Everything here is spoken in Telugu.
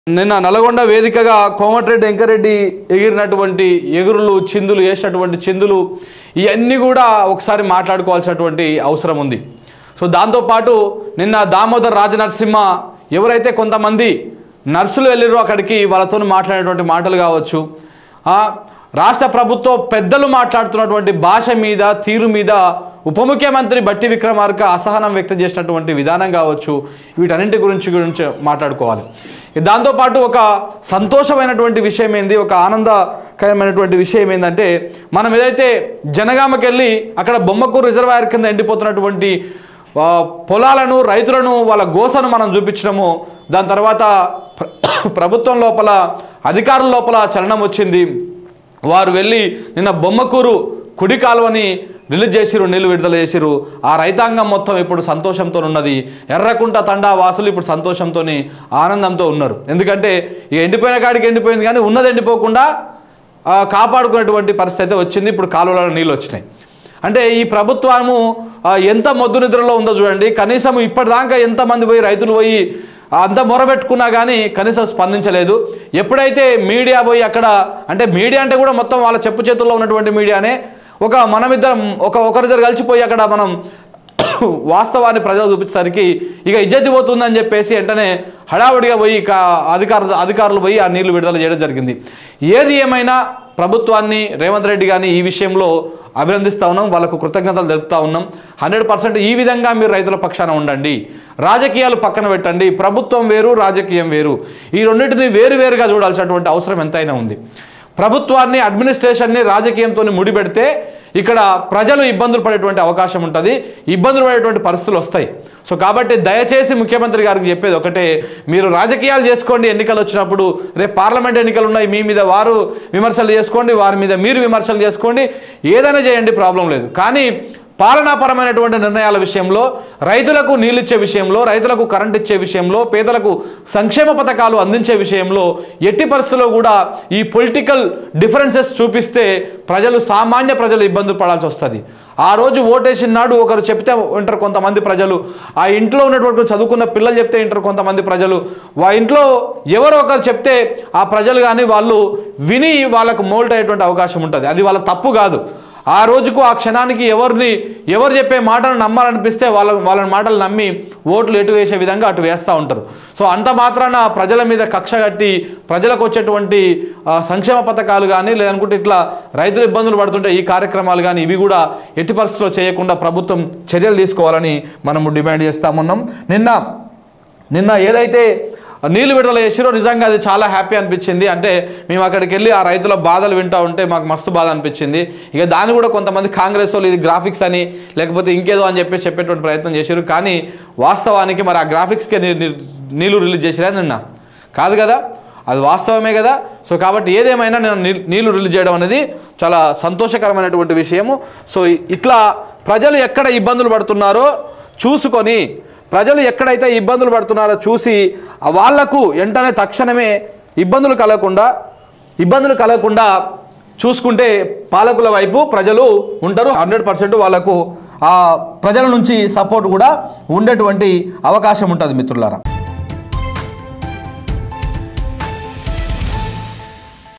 నిన్న నల్గొండ వేదికగా కోమటిరెడ్డి వెంకరెడ్డి ఎగిరినటువంటి ఎగురులు చిందులు వేసినటువంటి చిందులు ఇవన్నీ కూడా ఒకసారి మాట్లాడుకోవాల్సినటువంటి అవసరం ఉంది సో దాంతోపాటు నిన్న దామోదర్ రాజనరసింహ ఎవరైతే కొంతమంది నర్సులు వెళ్ళిరో అక్కడికి వాళ్ళతో మాట్లాడేటువంటి మాటలు కావచ్చు ఆ, రాష్ట్ర ప్రభుత్వ పెద్దలు మాట్లాడుతున్నటువంటి భాష మీద తీరు మీద ఉప ముఖ్యమంత్రి బట్టి విక్రమార్క అసహనం వ్యక్తం చేసినటువంటి విధానం కావచ్చు వీటన్నింటి గురించి గురించి మాట్లాడుకోవాలి దాంతోపాటు ఒక సంతోషమైనటువంటి విషయం ఏంది ఒక ఆనందకరమైనటువంటి విషయం ఏంటంటే మనం ఏదైతే జనగామకి వెళ్ళి అక్కడ బొమ్మకూరు రిజర్వాయర్ కింద ఎండిపోతున్నటువంటి ఆ, పొలాలను రైతులను వాళ్ళ గోసను మనం చూపించినాము దాని తర్వాత ప్ర- ప్రభుత్వం లోపల అధికారుల లోపల చలనం వచ్చింది వారు వెళ్ళి నిన్న బొమ్మకూరు కుడి కాలువని రిలీజ్ చేసిరు నీళ్లు విడుదల చేసిరు ఆ రైతాంగం మొత్తం ఇప్పుడు సంతోషంతో ఉన్నది ఎర్రకుంట తండా వాసులు ఇప్పుడు సంతోషంతో ఆనందంతో ఉన్నారు ఎందుకంటే ఇక ఎండిపోయిన కాడికి ఎండిపోయింది కానీ ఉన్నది ఎండిపోకుండా ఆ, కాపాడుకునేటువంటి పరిస్థితి అయితే వచ్చింది ఇప్పుడు కాలువలలో నీళ్ళు వచ్చినాయి అంటే ఈ ప్రభుత్వము ఆ, ఎంత మొద్దు నిద్రలో ఉందో చూడండి కనీసం ఇప్పటిదాకా ఎంతమంది పోయి రైతులు పోయి అంత మొరబెట్టుకున్నా కానీ కనీసం స్పందించలేదు ఎప్పుడైతే మీడియా పోయి అక్కడ అంటే మీడియా అంటే కూడా మొత్తం వాళ్ళ చెప్పు చేతుల్లో ఉన్నటువంటి మీడియానే ఒక మనమిద్దరం ఒక ఒకరిద్దరు కలిసిపోయి అక్కడ మనం వాస్తవాన్ని ప్రజలు చూపించేసరికి ఇక ఇజ్జతి పోతుందని చెప్పేసి వెంటనే హడావుడిగా పోయి ఇక అధికారులు అధికారులు పోయి ఆ నీళ్లు విడుదల చేయడం జరిగింది ఏది ఏమైనా ప్రభుత్వాన్ని రేవంత్ రెడ్డి గారిని ఈ విషయంలో అభినందిస్తూ ఉన్నాం వాళ్ళకు కృతజ్ఞతలు తెలుపుతా ఉన్నాం హండ్రెడ్ పర్సెంట్ ఈ విధంగా మీరు రైతుల పక్షాన ఉండండి రాజకీయాలు పక్కన పెట్టండి ప్రభుత్వం వేరు రాజకీయం వేరు ఈ రెండింటిని వేరు వేరుగా చూడాల్సినటువంటి అవసరం ఎంతైనా ఉంది ప్రభుత్వాన్ని అడ్మినిస్ట్రేషన్ని రాజకీయంతో ముడిపెడితే ఇక్కడ ప్రజలు ఇబ్బందులు పడేటువంటి అవకాశం ఉంటుంది ఇబ్బందులు పడేటువంటి పరిస్థితులు వస్తాయి సో కాబట్టి దయచేసి ముఖ్యమంత్రి గారికి చెప్పేది ఒకటే మీరు రాజకీయాలు చేసుకోండి ఎన్నికలు వచ్చినప్పుడు రేపు పార్లమెంట్ ఎన్నికలు ఉన్నాయి మీ మీద వారు విమర్శలు చేసుకోండి వారి మీద మీరు విమర్శలు చేసుకోండి ఏదైనా చేయండి ప్రాబ్లం లేదు కానీ పాలనాపరమైనటువంటి నిర్ణయాల విషయంలో రైతులకు నీళ్ళిచ్చే విషయంలో రైతులకు కరెంట్ ఇచ్చే విషయంలో పేదలకు సంక్షేమ పథకాలు అందించే విషయంలో ఎట్టి పరిస్థితుల్లో కూడా ఈ పొలిటికల్ డిఫరెన్సెస్ చూపిస్తే ప్రజలు సామాన్య ప్రజలు ఇబ్బందులు పడాల్సి వస్తుంది ఆ రోజు ఓటేసిన నాడు ఒకరు చెప్తే వింటారు కొంతమంది ప్రజలు ఆ ఇంట్లో ఉన్నటువంటి చదువుకున్న పిల్లలు చెప్తే వింటారు కొంతమంది ప్రజలు వా ఇంట్లో ఎవరో ఒకరు చెప్తే ఆ ప్రజలు కానీ వాళ్ళు విని వాళ్ళకు మోల్ట్ అయ్యేటువంటి అవకాశం ఉంటుంది అది వాళ్ళ తప్పు కాదు ఆ రోజుకు ఆ క్షణానికి ఎవరిని ఎవరు చెప్పే మాటలు నమ్మాలనిపిస్తే వాళ్ళ వాళ్ళ మాటలు నమ్మి ఓట్లు ఎటు వేసే విధంగా అటు వేస్తూ ఉంటారు సో అంత మాత్రాన ప్రజల మీద కక్ష కట్టి ప్రజలకు వచ్చేటువంటి ఆ, సంక్షేమ పథకాలు కానీ లేదనుకుంటే ఇట్లా రైతులు ఇబ్బందులు పడుతుంటే ఈ కార్యక్రమాలు కానీ ఇవి కూడా ఎట్టి పరిస్థితుల్లో చేయకుండా ప్రభుత్వం చర్యలు తీసుకోవాలని మనము డిమాండ్ చేస్తామున్నాం నిన్న నిన్న ఏదైతే నీళ్లు విడుదల చేసిరో నిజంగా అది చాలా హ్యాపీ అనిపించింది అంటే మేము అక్కడికి వెళ్ళి ఆ రైతుల బాధలు వింటూ ఉంటే మాకు మస్తు బాధ అనిపించింది ఇక దాన్ని కూడా కొంతమంది కాంగ్రెస్ వాళ్ళు ఇది గ్రాఫిక్స్ అని లేకపోతే ఇంకేదో అని చెప్పి చెప్పేటువంటి ప్రయత్నం చేశారు కానీ వాస్తవానికి మరి ఆ గ్రాఫిక్స్కే నీ- నీ- నీళ్లు రిలీజ్ చేసిరా నిన్న కాదు కదా అది వాస్తవమే కదా సో కాబట్టి ఏదేమైనా నేను నీ- నీళ్లు రిలీజ్ చేయడం అనేది చాలా సంతోషకరమైనటువంటి విషయము సో ఇ- ఇట్లా ప్రజలు ఎక్కడ ఇబ్బందులు పడుతున్నారో చూసుకొని ప్రజలు ఎక్కడైతే ఇబ్బందులు పడుతున్నారో చూసి ఆ వాళ్లకు వెంటనే తక్షణమే ఇబ్బందులు కలగకుండా ఇబ్బందులు కలగకుండా చూసుకుంటే పాలకుల వైపు ప్రజలు ఉంటారు హండ్రెడ్ పర్సెంట్ వాళ్ళకు ఆ ప్రజల నుంచి సపోర్ట్ కూడా ఉండేటువంటి అవకాశం ఉంటుంది మిత్రులారా